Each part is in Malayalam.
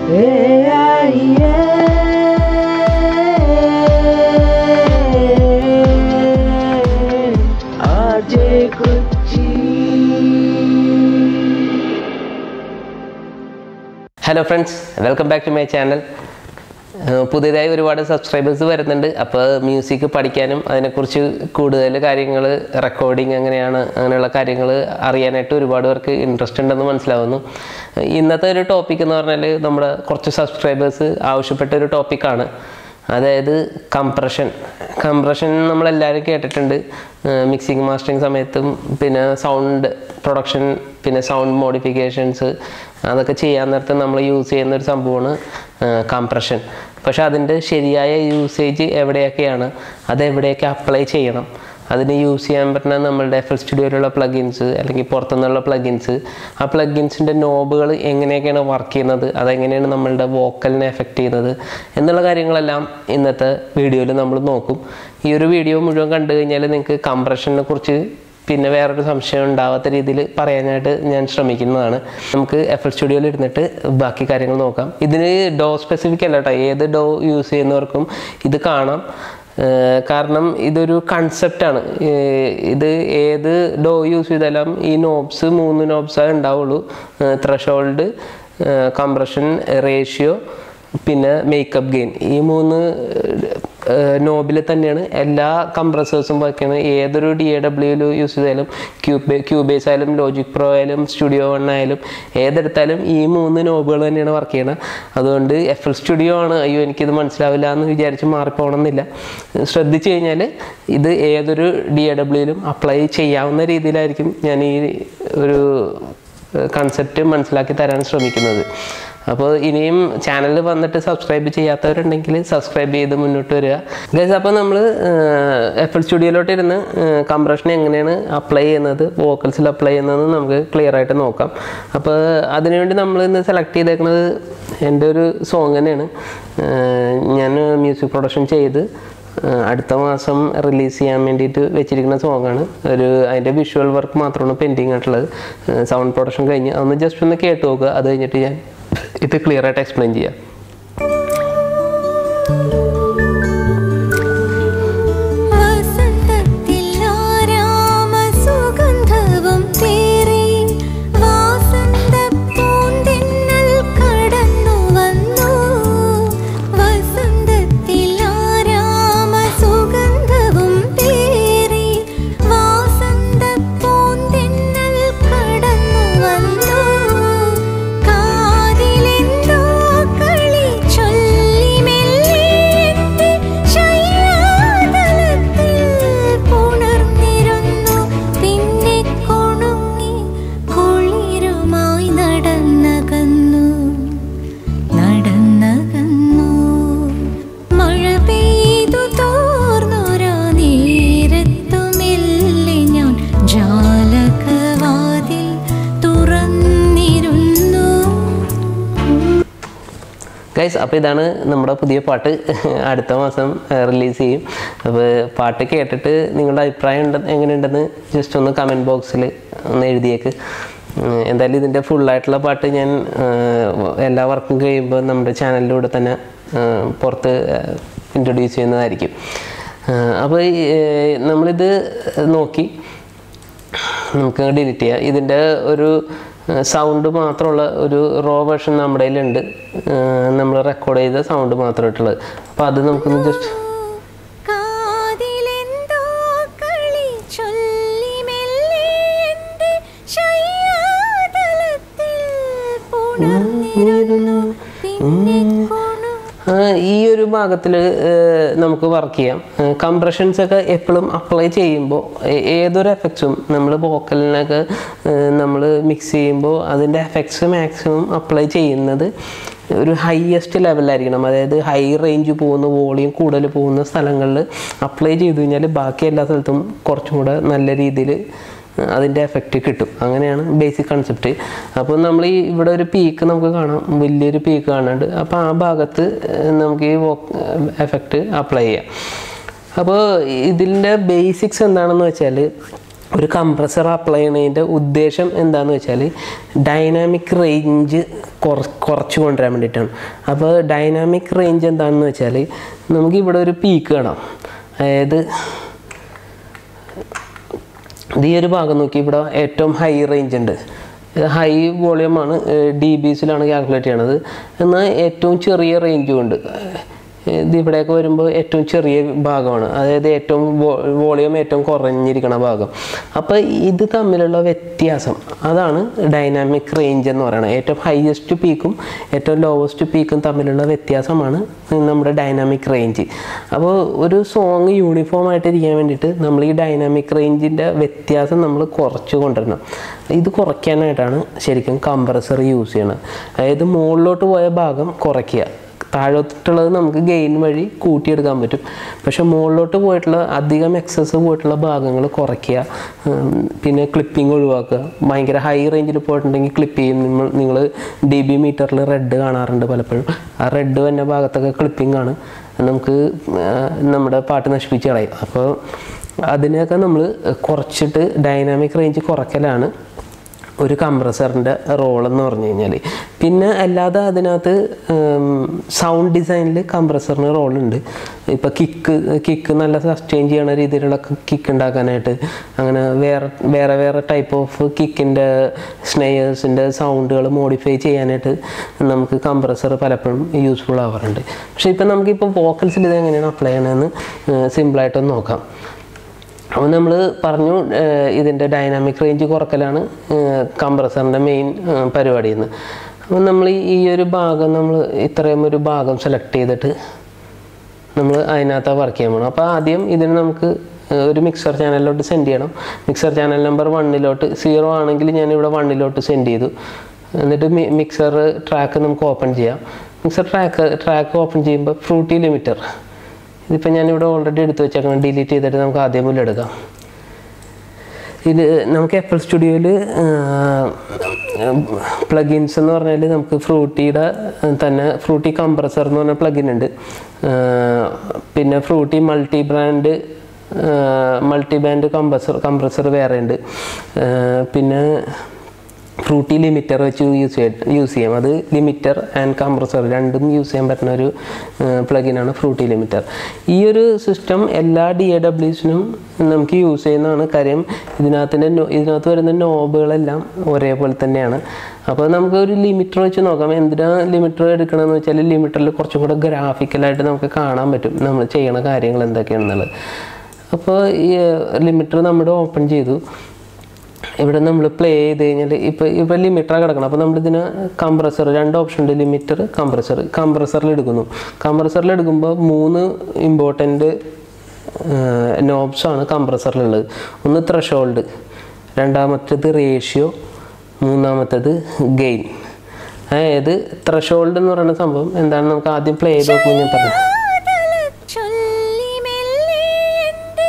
RJ Kochi hello friends welcome back to my channel പുതിയതായി ഒരുപാട് സബ്സ്ക്രൈബേഴ്സ് വരുന്നുണ്ട് അപ്പോൾ മ്യൂസിക് പഠിക്കാനും അതിനെക്കുറിച്ച് കൂടുതൽ കാര്യങ്ങൾ റെക്കോർഡിങ് എങ്ങനെയാണ് അങ്ങനെയുള്ള കാര്യങ്ങൾ അറിയാനായിട്ട് ഒരുപാട് പേർക്ക് ഇൻട്രസ്റ്റ് ഉണ്ടെന്ന് മനസ്സിലാവുന്നു ഇന്നത്തെ ഒരു ടോപ്പിക് എന്ന് പറഞ്ഞാൽ നമ്മുടെ കുറച്ച് സബ്സ്ക്രൈബേഴ്സ് ആവശ്യപ്പെട്ട ഒരു ടോപ്പിക്കാണ് അതായത് കംപ്രഷൻ കംപ്രഷൻ നമ്മളെല്ലാവരും കേട്ടിട്ടുണ്ട് മിക്സിങ് മാസ്റ്ററിങ് സമയത്തും പിന്നെ സൗണ്ട് പ്രൊഡക്ഷൻ പിന്നെ സൗണ്ട് മോഡിഫിക്കേഷൻസ് അതൊക്കെ ചെയ്യാൻ നേരത്ത് നമ്മൾ യൂസ് ചെയ്യുന്ന ഒരു സംഭവമാണ് കംപ്രഷൻ പക്ഷെ അതിൻ്റെ ശരിയായ യൂസേജ് എവിടെയൊക്കെയാണ് അത് എവിടെയൊക്കെ അപ്ലൈ ചെയ്യണം അതിന് യൂസ് ചെയ്യാൻ പറ്റുന്ന നമ്മളുടെ എഫ് എൽ സ്റ്റുഡിയോയിലുള്ള പ്ലഗിൻസ് അല്ലെങ്കിൽ പുറത്തുനിന്നുള്ള പ്ലഗിൻസ് ആ പ്ലഗിൻസിൻ്റെ നോബുകൾ എങ്ങനെയൊക്കെയാണ് വർക്ക് ചെയ്യുന്നത് അതെങ്ങനെയാണ് നമ്മളുടെ വോക്കലിനെ എഫക്റ്റ് ചെയ്യുന്നത് എന്നുള്ള കാര്യങ്ങളെല്ലാം ഇന്നത്തെ വീഡിയോയിൽ നമ്മൾ നോക്കും ഈ ഒരു വീഡിയോ മുഴുവൻ കണ്ടു കഴിഞ്ഞാൽ നിങ്ങൾക്ക് കംപ്രഷനെ കുറിച്ച് പിന്നെ വേറൊരു സംശയം ഉണ്ടാവാത്ത രീതിയിൽ പറയാനായിട്ട് ഞാൻ ശ്രമിക്കുന്നതാണ് നമുക്ക് എഫ് എൽ സ്റ്റുഡിയോയിൽ ഇരുന്നിട്ട് ബാക്കി കാര്യങ്ങൾ നോക്കാം ഇതിന് ഡോ സ്പെസിഫിക് അല്ല കേട്ടോ ഏത് ഡോ യൂസ് ചെയ്യുന്നവർക്കും ഇത് കാണാം ഏഹ് കാരണം ഇതൊരു കൺസെപ്റ്റാണ് ഇത് ഏത് ഡോ യൂസ് ചെയ്താലും ഈ നോബ്സ് മൂന്ന് നോബ്സേ ഉണ്ടാവുള്ളൂ ത്രഷോൾഡ് കംപ്രഷൻ റേഷ്യോ പിന്നെ മേക്കപ്പ് ഗെയിൻ ഈ മൂന്ന് നോബിൽ തന്നെയാണ് എല്ലാ കംപ്രസേഴ്സും വയ്ക്കുന്നത് ഏതൊരു ഡി എ ഡബ്ല്യൂയിൽ യൂസ് ചെയ്താലും ക്യൂബേ ക്യൂബേസ് ആയാലും ലോജിക് പ്രോ ആയാലും സ്റ്റുഡിയോ വൺ ആയാലും ഏതെടുത്താലും ഈ മൂന്ന് നോബുകൾ തന്നെയാണ് വർക്ക് ചെയ്യണത് അതുകൊണ്ട് എഫ് എൽ സ്റ്റുഡിയോ ആണ് അയ്യോ എനിക്കിത് മനസ്സിലാവില്ല എന്ന് വിചാരിച്ച് മാറിപ്പോകണമെന്നില്ല ശ്രദ്ധിച്ചു കഴിഞ്ഞാൽ ഇത് ഏതൊരു ഡി എ ഡബ്ല്യൂയിലും അപ്ലൈ ചെയ്യാവുന്ന രീതിയിലായിരിക്കും ഞാൻ ഈ ഒരു കൺസെപ്റ്റ് മനസ്സിലാക്കി തരാൻ ശ്രമിക്കുന്നത് അപ്പോൾ ഇനിയും ചാനലിൽ വന്നിട്ട് സബ്സ്ക്രൈബ് ചെയ്യാത്തവരുണ്ടെങ്കിൽ സബ്സ്ക്രൈബ് ചെയ്ത് മുന്നോട്ട് വരിക ഗൈസ് അപ്പോൾ നമ്മൾ എഫ് എൽ സ്റ്റുഡിയോയിലോട്ട് ഇരുന്ന് കംപ്രഷൻ എങ്ങനെയാണ് അപ്ലൈ ചെയ്യുന്നത് വോക്കൽസിൽ അപ്ലൈ ചെയ്യുന്നത് നമുക്ക് ക്ലിയർ ആയിട്ട് നോക്കാം അപ്പോൾ അതിനുവേണ്ടി നമ്മൾ ഇന്ന് സെലക്ട് ചെയ്തേക്കുന്നത് എൻ്റെ ഒരു സോങ് തന്നെയാണ് ഞാൻ മ്യൂസിക് പ്രൊഡക്ഷൻ ചെയ്ത് അടുത്ത മാസം റിലീസ് ചെയ്യാൻ വേണ്ടിയിട്ട് വെച്ചിരിക്കുന്ന സോങ്ങാണ് ഒരു അതിൻ്റെ വിഷ്വൽ വർക്ക് മാത്രമാണ് പെൻഡിങ് ആയിട്ടുള്ളത് സൗണ്ട് പ്രൊഡക്ഷൻ കഴിഞ്ഞ് അതൊന്ന് ജസ്റ്റ് ഒന്ന് കേട്ട് നോക്കുക അത് കഴിഞ്ഞിട്ട് ഞാൻ ഇത് ക്ലിയർ ആയിട്ട് എക്സ്പ്ലെയിൻ ചെയ്യാം വസന്തത്തിൽ ആരാമ സുഗന്ധവും പേറി വാസന്ത പൂന്തിന്നൽ കടന്നു വന്നു വസന്തത്തിൽ ആരാമ സുഗന്ധവും പേറി വാസന്ത പൂന്തിന്നൽ കടന്നു വന്നു കാതിലെന്തോ കളി ചൊല്ലി മെല്ലെ ശയ്യാതലത്തിൽ പുണർന്നിരുന്നു പിന്നെ കൊണുങ്ങി കുളിരുമായി നടന്നകന്നു നടന്നകന്നു മഴ പെയ്തു തോർന്നൊരാ നേരത്തുമെല്ലെ ഞാൻ ജാലകവാതിൽ തുറന്നിരുന്നു ഗൈസ് അപ്പോൾ ഇതാണ് നമ്മുടെ പുതിയ പാട്ട് അടുത്ത മാസം റിലീസ് ചെയ്യും അപ്പോൾ പാട്ട് കേട്ടിട്ട് നിങ്ങളുടെ അഭിപ്രായം ഉണ്ട് എങ്ങനെയുണ്ടെന്ന് ജസ്റ്റ് ഒന്ന് കമൻറ്റ് ബോക്സിൽ ഒന്ന് എഴുതിയേക്ക് ഉം, എന്തായാലും ഇതിൻ്റെ ഫുള്ളായിട്ടുള്ള പാട്ട് ഞാൻ ഏഹ്, എല്ലാ വർക്കും കഴിയുമ്പോൾ നമ്മുടെ ചാനലിലൂടെ തന്നെ ഏഹ്, പുറത്ത് ഇൻട്രൊഡ്യൂസ് ചെയ്യുന്നതായിരിക്കും ഏഹ്, അപ്പോൾ ഈ, ഏഹ്, നമ്മളിത് നോക്കി നമുക്ക് ഡിലീറ്റ് ചെയ്യാം ഇതിൻ്റെ ഒരു സൗണ്ട് മാത്രമുള്ള ഒരു റോ വേർഷൻ നമ്മുടെ കയ്യിലുണ്ട് നമ്മൾ റെക്കോർഡ് ചെയ്ത സൗണ്ട് മാത്രമായിട്ടുള്ളത് അപ്പോൾ അത് നമുക്കൊന്ന് ജസ്റ്റ് കാതിലെന്തോ കളി ചൊല്ലി മെല്ലെ എൻ്റെ ശയ്യാതലത്തിൽ പുണർന്നിരുന്നു പിന്നെ കൊണു ആ, ഈ ഒരു ഭാഗത്തിൽ നമുക്ക് വർക്ക് ചെയ്യാം കംപ്രഷൻസ് ഒക്കെ എപ്പോഴും അപ്ലൈ ചെയ്യുമ്പോൾ ഏതൊരു എഫക്ട്സും നമ്മൾ വോക്കലിനൊക്കെ നമ്മൾ മിക്സ് ചെയ്യുമ്പോൾ അതിൻ്റെ എഫക്ട്സ് മാക്സിമം അപ്ലൈ ചെയ്യുന്നത് ഒരു ഹയസ്റ്റ് ലെവലിലായിരിക്കണം അതായത് ഹൈ റേഞ്ച് പോകുന്ന വോളിയം കൂടുതൽ പോകുന്ന സ്ഥലങ്ങളിൽ അപ്ലൈ ചെയ്ത് കഴിഞ്ഞാൽ ബാക്കി എല്ലാ സ്ഥലത്തും കുറച്ചും കൂടെ നല്ല രീതിയിൽ അതിൻ്റെ എഫക്റ്റ് കിട്ടും അങ്ങനെയാണ് ബേസിക് കൺസെപ്റ്റ് അപ്പോൾ നമ്മൾ ഈ ഇവിടെ ഒരു പീക്ക് നമുക്ക് കാണാം വലിയൊരു പീക്ക് കാണാണ്ട് അപ്പോൾ ആ ഭാഗത്ത് ഏഹ്, നമുക്ക് ഈ എഫക്റ്റ് അപ്ലൈ ചെയ്യാം അപ്പോൾ ഇതിൻ്റെ ബേസിക്സ് എന്താണെന്ന് വെച്ചാൽ ഒരു കംപ്രസർ അപ്ലൈ ചെയ്യുന്നതിൻ്റെ ഉദ്ദേശം എന്താണെന്ന് വെച്ചാൽ ഡൈനാമിക് റേഞ്ച് കുറ കുറച്ച് കൊണ്ടുവരാൻ വേണ്ടിയിട്ടാണ് അപ്പോൾ ഡൈനാമിക് റേഞ്ച് എന്താണെന്ന് വെച്ചാൽ നമുക്ക് ഇവിടെ ഒരു പീക്ക് കാണാം അതായത് ഇത് ഈ ഒരു ഭാഗം നോക്കി ഇവിടെ ഏറ്റവും ഹൈ റേഞ്ച് ഉണ്ട് ഹൈ വോളിയമാണ് ഡി ബിസിലാണ് കാൽക്കുലേറ്റ് ചെയ്യണത് എന്നാൽ ഏറ്റവും ചെറിയ റേഞ്ചും ഉണ്ട് ഇത് ഇവിടെയൊക്കെ വരുമ്പോൾ ഏറ്റവും ചെറിയ ഭാഗമാണ് അതായത് ഏറ്റവും വോളിയം ഏറ്റവും കുറഞ്ഞിരിക്കുന്ന ഭാഗം അപ്പോൾ ഇത് തമ്മിലുള്ള വ്യത്യാസം അതാണ് ഡൈനാമിക് റേഞ്ച് എന്ന് പറയുന്നത് ഏറ്റവും ഹയസ്റ്റ് പീക്കും ഏറ്റവും ലോവസ്റ്റ് പീക്കും തമ്മിലുള്ള വ്യത്യാസമാണ് നമ്മുടെ ഡൈനാമിക് റേഞ്ച് അപ്പോൾ ഒരു സോങ് യൂണിഫോം ആയിട്ട് ഇരിക്കാൻ വേണ്ടിയിട്ട് നമ്മൾ ഈ ഡൈനാമിക് റേഞ്ചിൻ്റെ വ്യത്യാസം നമ്മൾ കുറച്ച് കൊണ്ടുവരണം ഇത് കുറയ്ക്കാനായിട്ടാണ് ശരിക്കും കംപ്രസർ യൂസ് ചെയ്യണത് അതായത് മുകളിലോട്ട് പോയ ഭാഗം കുറയ്ക്കുക താഴോട്ടുള്ളത് നമുക്ക് ഗെയിൻ വഴി കൂട്ടിയെടുക്കാൻ പറ്റും പക്ഷെ മുകളിലോട്ട് പോയിട്ടുള്ള അധികം എക്സസ് പോയിട്ടുള്ള ഭാഗങ്ങൾ കുറയ്ക്കുക ഉം, പിന്നെ ക്ലിപ്പിംഗ് ഒഴിവാക്കുക ഭയങ്കര ഹൈ റേഞ്ചിൽ പോയിട്ടുണ്ടെങ്കിൽ ക്ലിപ്പ് ചെയ്യും നിങ്ങൾ നിങ്ങൾ ഡി ബി മീറ്ററിൽ റെഡ് കാണാറുണ്ട് പലപ്പോഴും ആ റെഡ് വന്ന ഭാഗത്തൊക്കെ ക്ലിപ്പിംഗ് ആണ് നമുക്ക് ആ, നമ്മുടെ പാട്ട് നശിപ്പിച്ച് കളയും അപ്പോൾ അതിനെയൊക്കെ നമ്മൾ കുറച്ചിട്ട് ഡൈനാമിക് റേഞ്ച് കുറയ്ക്കലാണ് ഒരു കംപ്രസറിൻ്റെ റോൾ എന്ന് പറഞ്ഞു കഴിഞ്ഞാൽ പിന്നെ അല്ലാതെ അതിനകത്ത് സൗണ്ട് ഡിസൈനിൽ കംപ്രസറിന് റോളുണ്ട് ഇപ്പോൾ കിക്ക് കിക്ക് നല്ല സസ്റ്റെയിൻ ചെയ്യണ രീതിയിലുള്ള കിക്ക് ഉണ്ടാക്കാനായിട്ട് അങ്ങനെ വേറെ വേറെ വേറെ ടൈപ്പ് ഓഫ് കിക്കിൻ്റെ സ്നെയേഴ്സിൻ്റെ സൗണ്ടുകൾ മോഡിഫൈ ചെയ്യാനായിട്ട് നമുക്ക് കംപ്രസർ പലപ്പോഴും യൂസ്ഫുൾ ആവാറുണ്ട് പക്ഷേ ഇപ്പം നമുക്കിപ്പോൾ വോക്കൽസിൽ ഇത് എങ്ങനെയാണ് അപ്ലൈ ചെയ്യണമെന്ന് സിമ്പിളായിട്ടൊന്ന് നോക്കാം അപ്പോൾ നമ്മൾ പറഞ്ഞു ഏഹ് ഇതിൻ്റെ ഡൈനാമിക് റേഞ്ച് കുറക്കലാണ് കംപ്രസറിൻ്റെ മെയിൻ പരിപാടി എന്ന് അപ്പോൾ നമ്മൾ ഈ- ഈ ഒരു ഭാഗം നമ്മൾ ഇത്രയും ഒരു ഭാഗം സെലക്ട് ചെയ്തിട്ട് നമ്മൾ അതിനകത്ത് വർക്ക് ചെയ്യാൻ പോകണം അപ്പോൾ ആദ്യം ഇതിന് നമുക്ക് ഏഹ് ഒരു മിക്സർ ചാനലിലോട്ട് സെൻഡ് ചെയ്യണം മിക്സർ ചാനൽ നമ്പർ വണ്ണിലോട്ട് സീറോ ആണെങ്കിൽ ഞാനിവിടെ വണ്ണിലോട്ട് സെൻഡ് ചെയ്തു എന്നിട്ട് മിക്സർ ട്രാക്ക് നമുക്ക് ഓപ്പൺ ചെയ്യാം മിക്സർ ട്രാക്ക് ട്രാക്ക് ഓപ്പൺ ചെയ്യുമ്പോൾ ഫ്രൂട്ടി ലിമിറ്റർ ഇതിപ്പോൾ ഞാനിവിടെ ഓൾറെഡി എടുത്ത് വെച്ചേക്കണം ഡിലീറ്റ് ചെയ്തിട്ട് നമുക്ക് ആദ്യം മുതൽ എടുക്കാം ഇത് നമുക്ക് എപ്പിൾ സ്റ്റുഡിയോയിൽ പ്ലഗിൻസ് എന്ന് പറഞ്ഞാൽ നമുക്ക് ഫ്രൂട്ടിയുടെ തന്നെ ഫ്രൂട്ടി കംപ്രസർ എന്ന് പറഞ്ഞ പ്ലഗിൻ ഉണ്ട് ആ, പിന്നെ Fruity multi brand multi band compressor compressor വേറെ ഉണ്ട് ആ, പിന്നെ ഫ്രൂട്ടി ലിമിറ്റർ വെച്ച് യൂസ് ചെയ്യാം യൂസ് ചെയ്യാം അത് ലിമിറ്റർ ആൻഡ് കംപ്രസർ രണ്ടും യൂസ് ചെയ്യാൻ പറ്റുന്ന ഒരു പ്ലഗിനാണ് ഫ്രൂട്ടി ലിമിറ്റർ ഈ ഒരു സിസ്റ്റം എല്ലാ ഡി എ ഡബ്ല്യൂസിനും നമുക്ക് യൂസ് ചെയ്യുന്നതാണ് കാര്യം ഇതിനകത്തിൻ്റെ നോ- ഇതിനകത്ത് വരുന്ന നോബുകളെല്ലാം ഒരേപോലെ തന്നെയാണ് അപ്പോൾ നമുക്ക് ഒരു ലിമിറ്റർ വെച്ച് നോക്കാം എന്തിനാണ് ലിമിറ്റർ എടുക്കണമെന്ന് വെച്ചാൽ ലിമിറ്ററിൽ കുറച്ചും കൂടെ ഗ്രാഫിക്കലായിട്ട് നമുക്ക് കാണാൻ പറ്റും നമ്മൾ ചെയ്യണ കാര്യങ്ങൾ എന്തൊക്കെയാണെന്നുള്ളത് അപ്പോൾ ഈ ലിമിറ്റർ നമ്മുടെ ഓപ്പൺ ചെയ്തു ഇവിടെ നമ്മൾ പ്ലേ ചെയ്ത് കഴിഞ്ഞാൽ ഇപ്പോൾ ഇപ്പോൾ ലിമിറ്ററാണ് കിടക്കണം അപ്പോൾ നമ്മളിതിന് കംപ്രസർ രണ്ട് ഓപ്ഷൻ ഉണ്ട് ലിമിറ്റർ കംപ്രസർ കംപ്രസറിൽ എടുക്കുന്നു കംപ്രസറിൽ എടുക്കുമ്പോൾ മൂന്ന് ഇമ്പോർട്ടൻ്റ് നോബ്സാണ് കംപ്രസറിലുള്ളത് ഒന്ന് ത്രഷോൾഡ് രണ്ടാമത്തേത് റേഷ്യോ മൂന്നാമത്തേത് ഗെയിൻ അതായത് ത്രഷോൾഡ് എന്ന് പറയുന്ന സംഭവം എന്താണ് നമുക്ക് ആദ്യം പ്ലേ ചെയ്ത് നോക്കുമ്പോൾ ഞാൻ പറഞ്ഞു ചൊല്ലി മെല്ലെ എൻ്റെ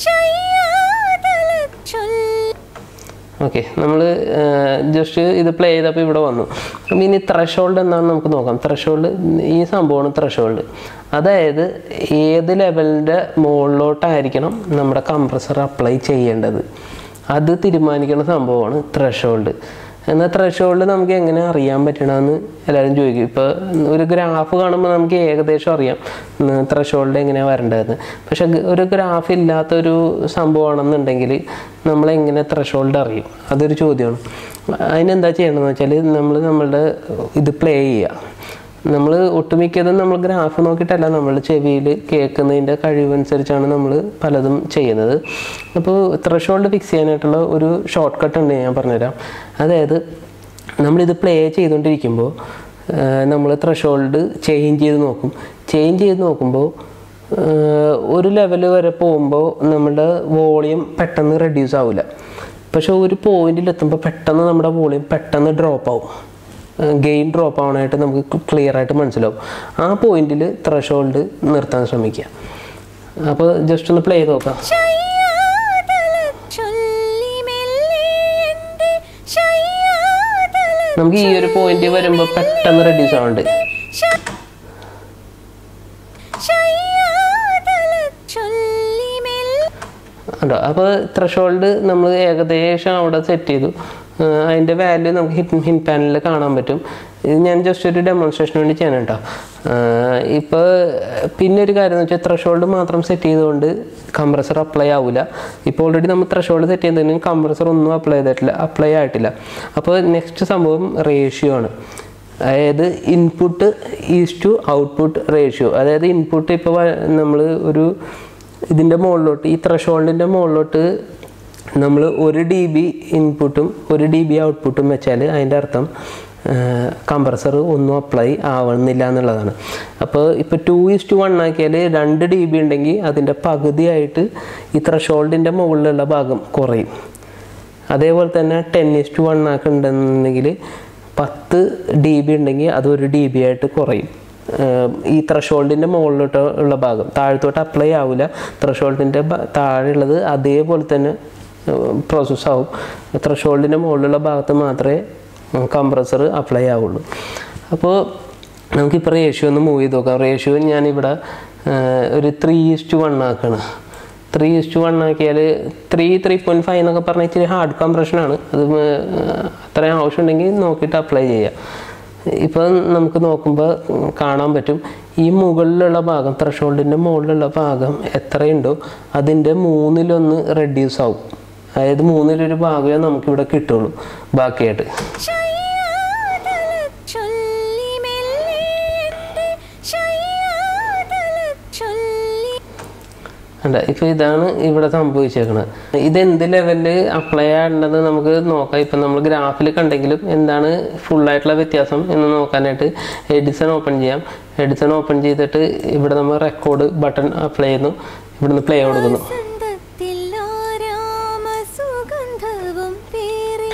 ശയ്യാതല ചൊല്ലി ഓക്കെ നമ്മൾ ജസ്റ്റ് ഇത് പ്ലേ ചെയ്തപ്പോൾ ഇവിടെ വന്നു അപ്പം ഇനി ത്രഷോൾഡ് എന്താണെന്ന് നമുക്ക് നോക്കാം ത്രഷോൾഡ് ഈ സംഭവമാണ് ത്രഷോൾഡ് അതായത് ഏത് ലെവലിൻ്റെ മുകളിലോട്ടായിരിക്കണം നമ്മുടെ കംപ്രസർ അപ്ലൈ ചെയ്യേണ്ടത് അത് തീരുമാനിക്കുന്ന സംഭവമാണ് ത്രഷോൾഡ് എന്നാൽ ത്രഷോൾഡ് നമുക്ക് എങ്ങനെ അറിയാൻ പറ്റണമെന്ന് എല്ലാവരും ചോദിക്കും ഇപ്പോൾ ഒരു ഗ്രാഫ് കാണുമ്പോൾ നമുക്ക് ഏകദേശം അറിയാം ത്രഷോൾഡ് എങ്ങനെയാണ് വരേണ്ടതെന്ന് പക്ഷെ ഗ- ഒരു ഗ്രാഫ് ഇല്ലാത്തൊരു സംഭവമാണെന്നുണ്ടെങ്കിൽ നമ്മളെങ്ങനെ ത്രഷോൾഡ് അറിയും അതൊരു ചോദ്യമാണ് അതിനെന്താ ചെയ്യണമെന്ന് വെച്ചാൽ നമ്മൾ നമ്മളുടെ ഇത് പ്ലേ ചെയ്യുക നമ്മൾ ഒട്ടുമിക്കതും നമ്മൾ ഗ്രാഫ് നോക്കിയിട്ടല്ല നമ്മൾ ചെവിയിൽ കേൾക്കുന്നതിൻ്റെ കഴിവനുസരിച്ചാണ് നമ്മൾ പലതും ചെയ്യുന്നത് അപ്പോൾ ത്രഷോൾഡ് ഫിക്സ് ചെയ്യാനായിട്ടുള്ള ഒരു ഷോർട്ട് കട്ട് ഉണ്ട് ഞാൻ പറഞ്ഞുതരാം അതായത് നമ്മളിത് പ്ലേ ചെയ്തുകൊണ്ടിരിക്കുമ്പോൾ നമ്മൾ ത്രഷോൾഡ് ചേഞ്ച് ചെയ്ത് നോക്കും ചേഞ്ച് ചെയ്ത് നോക്കുമ്പോൾ ആഹ് ഒരു ലെവൽ വരെ പോകുമ്പോൾ നമ്മുടെ വോളിയം പെട്ടെന്ന് റെഡ്യൂസ് ആവില്ല പക്ഷെ ഒരു പോയിന്റിൽ എത്തുമ്പോൾ പെട്ടെന്ന് നമ്മുടെ വോളിയം പെട്ടെന്ന് ഡ്രോപ്പ് ആവും ഗെയിൻ ഡ്രോപ്പ് ആവാനായിട്ട് നമുക്ക് ക്ലിയർ ആയിട്ട് മനസ്സിലാവും ആ പോയിന്റിൽ ത്രഷോൾഡ് നിർത്താൻ ശ്രമിക്കുക അപ്പോൾ ജസ്റ്റ് ഒന്ന് പ്ലേ ചെയ്ത് നോക്കാം ശയ്യാതല ചൊല്ലി മെല്ലെ എൻ്റെ ശയ്യാതല നമുക്ക് ഈ ഒരു പോയിന്റ് വരുമ്പോൾ പെട്ടെന്ന് റെഡ്യൂസ് ആവുന്നുണ്ട് ശയ്യാതല ചൊല്ലി മെല്ലെ ഉണ്ടോ അപ്പോൾ ത്രഷോൾഡ് നമ്മൾ ഏകദേശം അവിടെ സെറ്റ് ചെയ്തു ആഹ് അതിൻ്റെ വാല്യൂ നമുക്ക് ഹിറ്റ് ഹിൻ പാനലിൽ കാണാൻ പറ്റും ഇത് ഞാൻ ജസ്റ്റ് ഒരു ഡെമോൺസ്ട്രേഷന് വേണ്ടി ചെയ്യണം കേട്ടോ ഇപ്പോൾ പിന്നെ ഒരു കാര്യം എന്ന് വെച്ചാൽ ത്രഷോൾഡ് മാത്രം സെറ്റ് ചെയ്തുകൊണ്ട് കംപ്രസർ അപ്ലൈ ആവില്ല ഇപ്പോൾ ഓൾറെഡി നമ്മൾ ത്രഷോൾഡ് സെറ്റ് ചെയ്തതിന് കംപ്രസർ ഒന്നും അപ്ലൈ ചെയ്തിട്ടില്ല അപ്ലൈ ആയിട്ടില്ല അപ്പോൾ നെക്സ്റ്റ് സംഭവം റേഷ്യോ ആണ് അതായത് input is to output ratio അതായത് ഇൻപുട്ട് ഇപ്പോൾ നമ്മൾ ഒരു ഇതിൻ്റെ മുകളിലോട്ട് ഈ ത്രഷോൾഡിൻ്റെ മുകളിലോട്ട് നമ്മൾ ഒരു ഡി ബി ഇൻപുട്ടും ഒരു ഡി ബി ഔട്ട്പുട്ടും വെച്ചാൽ അതിൻ്റെ അർത്ഥം കംപ്രസർ ഒന്നും അപ്ലൈ ആവുന്നില്ല എന്നുള്ളതാണ് അപ്പോൾ ഇപ്പോൾ ടു ഈസ് ടു വൺ ആക്കിയാൽ രണ്ട് ഡി ബി ഉണ്ടെങ്കിൽ അതിൻ്റെ പകുതിയായിട്ട് ഈ ത്രഷോൾഡിൻ്റെ മുകളിലുള്ള ഭാഗം കുറയും അതേപോലെ തന്നെ ടെൻ ഇസ് ടു വൺ ആക്കുന്നുണ്ടെന്നുണ്ടെങ്കിൽ പത്ത് ഡി ബി ഉണ്ടെങ്കിൽ അത് ഒരു ഡി ബി ആയിട്ട് കുറയും ഏർ ഈ ത്രഷോൾഡിൻ്റെ മുകളിലോട്ട് ഉള്ള ഭാഗം താഴത്തോട്ട് അപ്ലൈ ആവില്ല ത്രഷോൾഡിൻ്റെ താഴെയുള്ളത് അതേപോലെ തന്നെ പ്രോസസ്സ് ആവും ത്രഷോൾഡിൻ്റെ മുകളിലുള്ള ഭാഗത്ത് മാത്രമേ കംപ്രസർ അപ്ലൈ ആവുള്ളൂ അപ്പോൾ നമുക്കിപ്പോൾ റേഷ്യോ ഒന്ന് മൂവ് ചെയ്ത് നോക്കാം റേഷ്യോ ഞാനിവിടെ ഏർ ഒരു ത്രീ ഇസ് ടു വൺ ആക്കണം ത്രീ ഇസ് ടു വൺ ആക്കിയാൽ ത്രീ ത്രീ പോയിൻറ്റ് ഫൈവ് എന്നൊക്കെ പറഞ്ഞാൽ ഇച്ചിരി ഹാർഡ് കംപ്രഷനാണ് അത് ഏർ അത്രയും ആവശ്യമുണ്ടെങ്കിൽ നോക്കിയിട്ട് അപ്ലൈ ചെയ്യാം ഇപ്പം നമുക്ക് നോക്കുമ്പോൾ കാണാൻ പറ്റും ഈ മുകളിലുള്ള ഭാഗം ത്രഷോൾഡിൻ്റെ മുകളിലുള്ള ഭാഗം എത്രയുണ്ടോ അതിൻ്റെ മൂന്നിലൊന്ന് റെഡ്യൂസ് ആവും അതായത് മൂന്നിലൊരു ഭാഗമേ നമുക്കിവിടെ കിട്ടുള്ളൂ ബാക്കിയായിട്ട് ശയ്യാതല ചൊല്ലി മെല്ലെ എൻ്റെ ശയ്യാതല ചൊല്ലി അല്ല ഇപ്പം ഇതാണ് ഇവിടെ സംഭവിച്ചേക്കണത് ഇതെന്ത് ലെവലിൽ അപ്ലൈ ആകേണ്ടത് നമുക്ക് നോക്കാം ഇപ്പം നമ്മൾ ഗ്രാഫിൽ കണ്ടെങ്കിലും എന്താണ് ഫുള്ളായിട്ടുള്ള വ്യത്യാസം എന്ന് നോക്കാനായിട്ട് എഡിസൺ ഓപ്പൺ ചെയ്യാം എഡിസൺ ഓപ്പൺ ചെയ്തിട്ട് ഇവിടെ നമ്മൾ റെക്കോർഡ് ബട്ടൺ അപ്ലൈ ചെയ്യുന്നു ഇവിടുന്ന് പ്ലേ കൊടുക്കുന്നു വസന്തത്തിൽ ആരാമ സുഗന്ധവും പേറി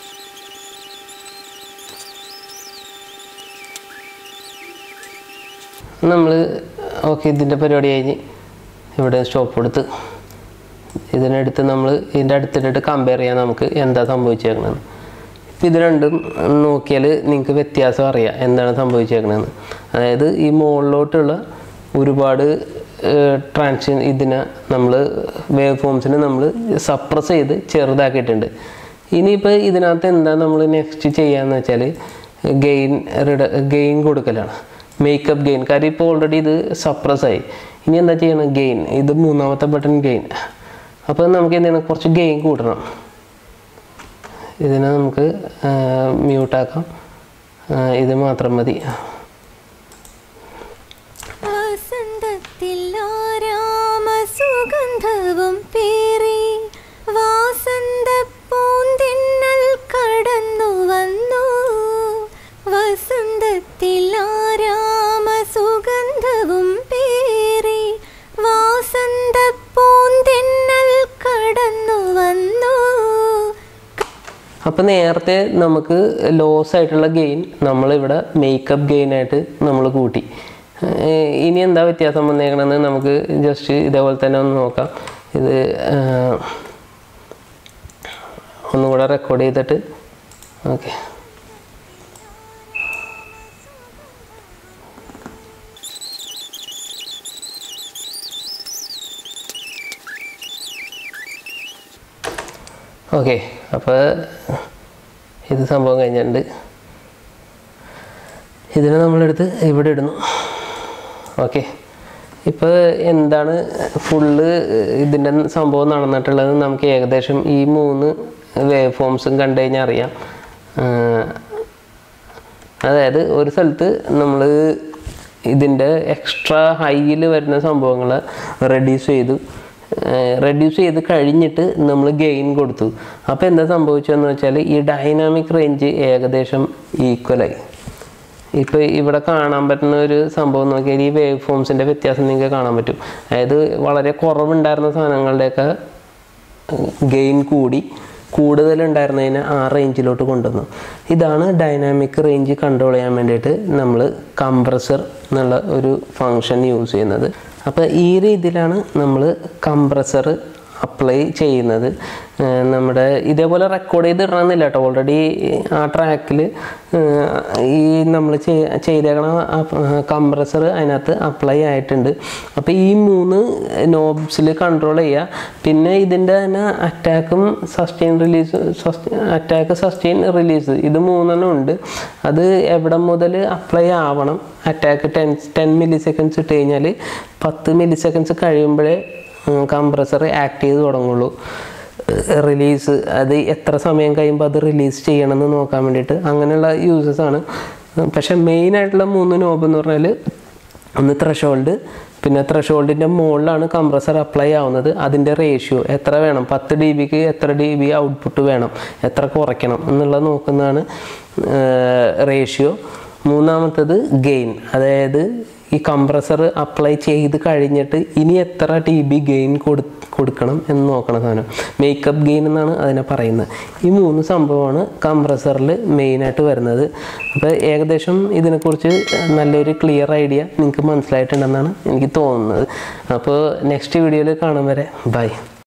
നമ്മൾ ഓക്കെ ഇതിൻ്റെ പരിപാടി കഴിഞ്ഞ് ഇവിടെ സ്റ്റോപ്പ് കൊടുത്ത് ഇതിനെടുത്ത് നമ്മൾ ഇതിൻ്റെ അടുത്തിട്ടിട്ട് കമ്പയർ ചെയ്യാൻ നമുക്ക് എന്താ സംഭവിച്ചേക്കണെന്ന് ഇപ്പം ഇത് രണ്ടും നോക്കിയാൽ നിങ്ങൾക്ക് വ്യത്യാസം അറിയാം എന്താണ് സംഭവിച്ചേക്കണെന്ന് അതായത് ഈ മുകളിലോട്ടുള്ള ഒരുപാട് ട്രാൻഷൻ ഇതിനെ നമ്മൾ വേവ് ഫോംസിനെ നമ്മൾ സപ്രസ് ചെയ്ത് ചെറുതാക്കിയിട്ടുണ്ട് ഇനിയിപ്പോൾ ഇതിനകത്ത് എന്താ നമ്മൾ നെക്സ്റ്റ് ചെയ്യാന്ന് വെച്ചാൽ ഗെയിൻ റിഡ ഗെയിൻ കൊടുക്കലാണ് മേക്കപ്പ് ഗെയിൻ കാര്യം ഇപ്പോൾ ഓൾറെഡി ഇത് സപ്രസ് ആയി ഇനി എന്താ ചെയ്യണം ഗെയിൻ ഇത് മൂന്നാമത്തെ ബട്ടൺ ഗെയിൻ അപ്പോൾ നമുക്ക് എന്ത് ചെയ്യണം കുറച്ച് ഗെയിൻ കൂട്ടണം ഇതിനെ നമുക്ക് മ്യൂട്ടാക്കാം ഇത് മാത്രം മതി വസന്തത്തിൽ ആരാമ സുഗന്ധവും പേറി വാസന്ത പൂന്തിന്നൽ കടന്നു വന്നു വസന്തത്തിൽ ആരാമ സുഗന്ധവും പേറി വാസന്ത പൂന്തിന്നൽ കടന്നു വന്നു അപ്പോൾ നേരത്തെ നമുക്ക് ലോസ് ആയിട്ടുള്ള ഗെയിൻ നമ്മളിവിടെ മേക്കപ്പ് ഗെയിൻ ആയിട്ട് നമ്മൾ കൂട്ടി ഏർ ഇനി എന്താ വ്യത്യാസം വന്നേക്കണമെന്ന് നമുക്ക് ജസ്റ്റ് ഇതേപോലെ തന്നെ ഒന്ന് നോക്കാം ഇത് ഏർ ഒന്നുകൂടെ റെക്കോർഡ് ചെയ്തിട്ട് ഓക്കെ ഓക്കെ അപ്പോൾ ഇത് സംഭവം കഴിഞ്ഞിട്ടുണ്ട് ഇതിനെ നമ്മളെടുത്ത് ഇവിടെ ഇടുന്നു ഓക്കെ ഇപ്പോൾ എന്താണ് ഫുള്ള് ഇതിൻ്റെ സംഭവം നടന്നിട്ടുള്ളത് നമുക്ക് ഏകദേശം ഈ മൂന്ന് വേവ് ഫോംസും കണ്ടു കഴിഞ്ഞാൽ അറിയാം ആഹ് അതായത് ഒരു സ്ഥലത്ത് നമ്മൾ ഇതിൻ്റെ എക്സ്ട്രാ ഹൈയിൽ വരുന്ന സംഭവങ്ങൾ റെഡ്യൂസ് ചെയ്തു റെഡ്യൂസ് ചെയ്ത് കഴിഞ്ഞിട്ട് നമ്മൾ ഗെയിൻ കൊടുത്തു അപ്പോൾ എന്താ സംഭവിച്ചതെന്ന് വെച്ചാൽ ഈ ഡൈനാമിക് റേഞ്ച് ഏകദേശം ഈക്വലായി ഇപ്പോൾ ഇവിടെ കാണാൻ പറ്റുന്ന ഒരു സംഭവം നോക്കിയാൽ ഈ വേവ് ഫോംസിൻ്റെ വ്യത്യാസം നിങ്ങൾക്ക് കാണാൻ പറ്റും അതായത് വളരെ കുറവുണ്ടായിരുന്ന സാധനങ്ങളുടെയൊക്കെ ഗെയിൻ കൂടി കൂടുതലുണ്ടായിരുന്നതിനെ ആ റേഞ്ചിലോട്ട് കൊണ്ടുവന്നു ഇതാണ് ഡൈനാമിക് റേഞ്ച് കൺട്രോൾ ചെയ്യാൻ വേണ്ടിയിട്ട് നമ്മൾ കംപ്രസർ എന്നുള്ള ഒരു ഫങ്ഷൻ യൂസ് ചെയ്യുന്നത് അപ്പോൾ ഈ രീതിയിലാണ് നമ്മൾ കംപ്രസർ അപ്ലൈ ചെയ്യുന്നത് ഏഹ് നമ്മുടെ ഇതേപോലെ റെക്കോർഡ് ചെയ്ത് ഇടണമെന്നില്ല കേട്ടോ ഓൾറെഡി ആ ട്രാക്കിൽ ഈ നമ്മൾ ചെയ്തേക്കണ കംപ്രസർ അതിനകത്ത് അപ്ലൈ ആയിട്ടുണ്ട് അപ്പോൾ ഈ മൂന്ന് നോബ്സിൽ കൺട്രോൾ ചെയ്യുക പിന്നെ ഇതിൻ്റെ തന്നെ അറ്റാക്കും sustain release attack sustain release ഇത് മൂന്നെണ്ണം ഉണ്ട് അത് എവിടെ മുതൽ അപ്ലൈ ആവണം attack ten ten milliseconds ഇട്ട് കഴിഞ്ഞാൽ പത്ത് മില്ലി സെക്കൻഡ്സ് കഴിയുമ്പോഴേ കംപ്രസർ ആക്ട് ചെയ്ത് തുടങ്ങുള്ളൂ റിലീസ് അത് എത്ര സമയം കഴിയുമ്പോൾ അത് റിലീസ് ചെയ്യണമെന്ന് നോക്കാൻ വേണ്ടിയിട്ട് അങ്ങനെയുള്ള യൂസസ് ആണ് പക്ഷെ മെയിൻ ആയിട്ടുള്ള മൂന്ന് നോബ് എന്ന് പറഞ്ഞാൽ ഒന്ന് ത്രഷോൾഡ് പിന്നെ ത്രഷോൾഡിൻ്റെ മുകളിലാണ് കംപ്രസർ അപ്ലൈ ആവുന്നത് അതിൻ്റെ റേഷ്യോ എത്ര വേണം പത്ത് ഡി ബിക്ക് എത്ര ഡി ബി ഔട്ട്പുട്ട് വേണം എത്ര കുറയ്ക്കണം എന്നുള്ളത് നോക്കുന്നതാണ് റേഷ്യോ മൂന്നാമത്തത് ഗെയിൻ അതായത് ഈ കംപ്രസർ അപ്ലൈ ചെയ്ത് കഴിഞ്ഞിട്ട് ഇനി എത്ര ടി ബി ഗെയിൻ കൊടു കൊടുക്കണം എന്ന് നോക്കണം സാധനം മേക്കപ്പ് ഗെയിൻ എന്നാണ് അതിനെ പറയുന്നത് ഈ മൂന്ന് സംഭവമാണ് കംപ്രസറിൽ മെയിനായിട്ട് വരുന്നത് അപ്പോൾ ഏകദേശം ഇതിനെക്കുറിച്ച് നല്ലൊരു ക്ലിയർ ഐഡിയ നിങ്ങൾക്ക് മനസ്സിലായിട്ടുണ്ടെന്നാണ് എനിക്ക് തോന്നുന്നത് അപ്പോൾ നെക്സ്റ്റ് വീഡിയോയിൽ കാണും വരെ ബൈ